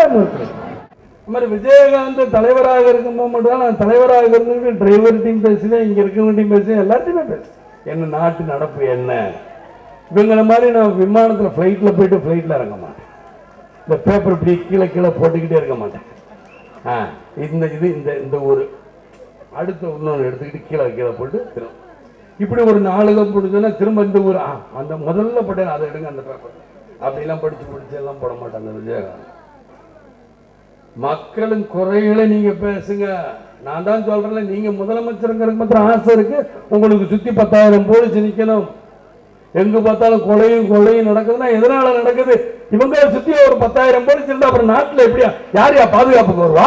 கட்டாயம் இருக்கு இந்த மாதிரி விஜயகாந்த் தலைவராக இருக்கும்போது மட்டும் தான் நான் தலைவராக இருந்துட்டு டிரைவர்கிட்டையும் பேசுவேன் இங்கே இருக்கவங்கள்ட்டையும் பேசுவேன் எல்லாத்தையுமே பேசுவேன் என்ன நாட்டு நடப்பு என்ன இவங்கள மாதிரி நான் விமானத்தில் ஃப்ளைட்டில் போயிட்டு ஃப்ளைட்டில் இறங்க மாட்டேன் இந்த பேப்பர் இப்படி கீழே கீழே போட்டுக்கிட்டே இருக்க மாட்டேன் ஆ இந்த இது இந்த இந்த ஊர் அடுத்த இன்னொன்று எடுத்துக்கிட்டு கீழே கீழே போட்டு திரும்ப இப்படி ஒரு நாளுகம் பிடிச்சோன்னா திரும்ப இந்த ஊர் ஆ அந்த முதல்ல போட்டேன் அதை எடுங்க அந்த பேப்பர் அப்படிலாம் படித்து படிச்சு எல்லாம் போட மாட்டாங்க விஜயகாந்த் மக்களின் குறைகளை நீங்க பேசுங்க நான் தான் சொல்றேன்ல நீங்க முதலமைச்சருங்கிறது மாத்திரம் ஆசை இருக்கு உங்களுக்கு சுத்தி பத்தாயிரம் போலீஸ் நிக்கணும் எங்க பார்த்தாலும் கொலையும் கொலையும் நடக்குதுன்னா எதனால நடக்குது இவங்க சுத்தி ஒரு பத்தாயிரம் போலீஸ் இருந்தா அப்புறம் நாட்டுல எப்படியா யார் யா பாதுகாப்புக்கு வருவா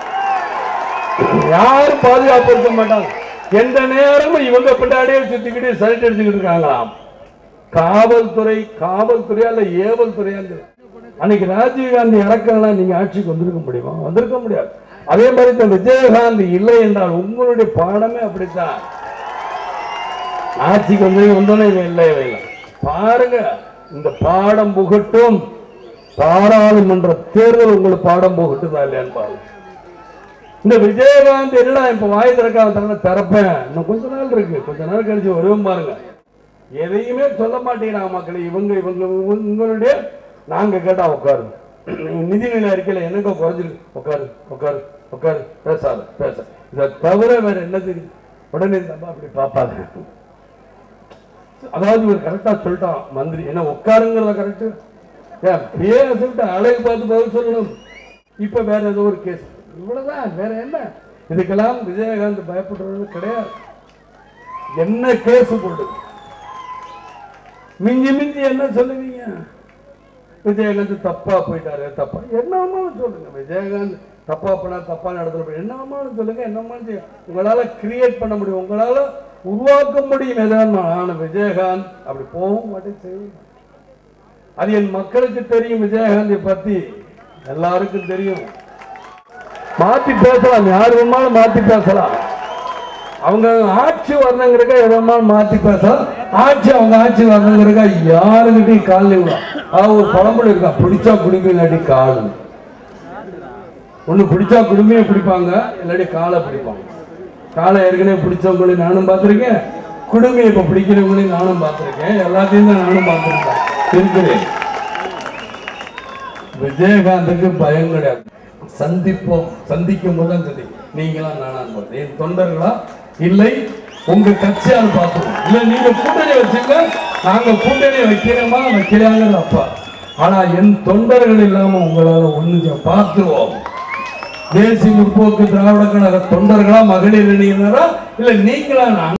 யாரும் பாதுகாப்பு இருக்க மாட்டாங்க எந்த நேரமும் இவங்க பின்னாடியே சுத்திக்கிட்டு சைட் அடிச்சுக்கிட்டு இருக்காங்களாம் காவல்துறை காவல்துறையா இல்ல ஏவல் துறையா அன்னைக்கு ராஜீவ்காந்தி இறக்கலாம் நீங்க ஆட்சிக்கு வந்திருக்க முடியுமா வந்திருக்க முடியாது அதே மாதிரி இந்த விஜயகாந்த் இல்லை என்றால் உங்களுடைய பாடமே அப்படித்தான் ஆட்சிக்கு வந்து வந்தோன்னே இவன் இல்லை இவன் இல்லை பாருங்க இந்த பாடம் புகட்டும் பாராளுமன்ற தேர்தல் உங்களுக்கு பாடம் புகட்டுதா இல்லையான்னு பாருங்க இந்த விஜயகாந்த் என்னடா இப்ப வாய் திறக்காம திறப்பேன் இன்னும் கொஞ்ச நாள் இருக்கு கொஞ்ச நாள் கழிச்சு வருவோம் பாருங்க எதையுமே சொல்ல மாட்டேங்கிறாங்க மக்கள் இவங்க இவங்க உங்களுடைய நாங்க கேட்டா உட்காரு நிதிநிலை அறிக்கையில என்னங்க குறைஞ்சிருக்கு உட்காரு உட்காரு உட்காரு பேசாத பேச இதை தவிர வேற என்ன தெரியும் உடனே இந்த அம்மா அப்படி பார்ப்பாங்க அதாவது இவர் கரெக்டா சொல்லிட்டான் மந்திரி என்ன உட்காருங்கிறத கரெக்ட் ஏன் பேசிட்டு அழகு பார்த்து பதில் சொல்லணும் இப்ப வேற ஏதோ ஒரு கேஸ் இவ்வளவுதான் வேற என்ன இதுக்கெல்லாம் விஜயகாந்த் பயப்படுறது கிடையாது என்ன கேஸ் போட்டு மிஞ்சி மிஞ்சி என்ன சொல்லுவீங்க விஜயகாந்த் தப்பா போயிட்டாரு தப்பா என்னமாலும் சொல்லுங்க விஜயகாந்த் தப்பா பண்ணா தப்பான இடத்துல போய் என்னமாலும் சொல்லுங்க என்னமாலும் செய்ய உங்களால கிரியேட் பண்ண முடியும் உங்களால உருவாக்க முடியும் எதாவது ஆனா விஜயகாந்த் அப்படி போகவும் மாட்டேன் செய்யும் அது என் மக்களுக்கு தெரியும் விஜயகாந்தை பத்தி எல்லாருக்கும் தெரியும் மாத்தி பேசலாம் யார் வேணாலும் மாத்தி பேசலாம் அவங்க ஆட்சி வரணுங்கிறக்கா எதனாலும் மாத்தி பேசலாம் ஆட்சி அவங்க ஆட்சி வரணுங்கிறக்கா யாருக்கிட்டையும் கால் விடும் அது ஒரு பழமொழி இருக்கா பிடிச்சா குடும்பம் இல்லாட்டி கால் ஒண்ணு பிடிச்சா குடுமையை பிடிப்பாங்க இல்லாட்டி காலை பிடிப்பாங்க காலை ஏற்கனவே பிடிச்சவங்களையும் நானும் பார்த்துருக்கேன் குடுமையை இப்ப பிடிக்கிறவங்களையும் நானும் பார்த்துருக்கேன் எல்லாத்தையும் தான் நானும் பார்த்துருக்கேன் இருக்கிறேன் விஜயகாந்துக்கு பயம் கிடையாது சந்திப்போம் சந்திக்கும் போது தான் சந்தி நீங்களாம் நானான் பார்த்து என் தொண்டர்களா இல்லை உங்க கட்சியால் பார்த்துவோம் இல்ல நீங்க கூட்டணி வச்சுங்க நாங்க கூட்டணி வைக்கிறோமா வைக்கிறாங்கிறது அப்பா ஆனா என் தொண்டர்கள் இல்லாம உங்களால ஒண்ணு பார்த்துருவோம் தேசிய முற்போக்கு திராவிட கழக தொண்டர்களா மகளிர் அணியினரா இல்ல நீங்களா நான்